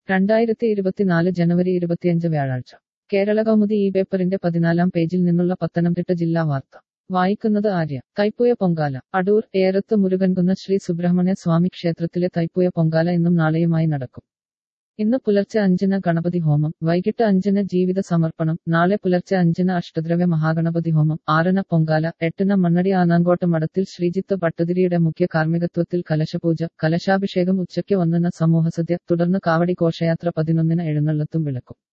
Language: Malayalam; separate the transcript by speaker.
Speaker 1: രണ്ടായിരത്തി ഇരുപത്തിനാല് ജനുവരി ഇരുപത്തിയഞ്ച് വ്യാഴാഴ്ച കേരള കൗമുദി ഈ പേപ്പറിന്റെ പതിനാലാം പേജിൽ നിന്നുള്ള പത്തനംതിട്ട ജില്ലാ വാർത്ത വായിക്കുന്നത് ആര്യ തൈപ്പൂയ പൊങ്കാല അടൂർ ഏറത്ത് മുരുകൻകുന്ന് ശ്രീ സുബ്രഹ്മണ്യ സ്വാമി ക്ഷേത്രത്തിലെ തൈപ്പൂയ പൊങ്കാല ഇന്നും നാളെയുമായി നടക്കും ഇന്ന് പുലർച്ചെ അഞ്ചിന് ഗണപതി ഹോമം വൈകിട്ട് അഞ്ചിന് ജീവിത സമർപ്പണം നാളെ പുലർച്ചെ അഞ്ചിന് അഷ്ടദ്രവ്യ മഹാഗണപതി ഹോമം ആറിന് പൊങ്കാല എട്ടിന് മണ്ണടി ആനാങ്കോട്ട് മഠത്തിൽ ശ്രീജിത്ത് ഭട്ടതിരിയുടെ മുഖ്യ കാർമ്മികത്വത്തിൽ കലശപൂജ കലശാഭിഷേകം ഉച്ചയ്ക്ക് ഒന്നിന് സമൂഹസദ്യ തുടർന്ന് കാവടി ഘോഷയാത്ര പതിനൊന്നിന് എഴുന്നള്ളത്തും വിളക്കും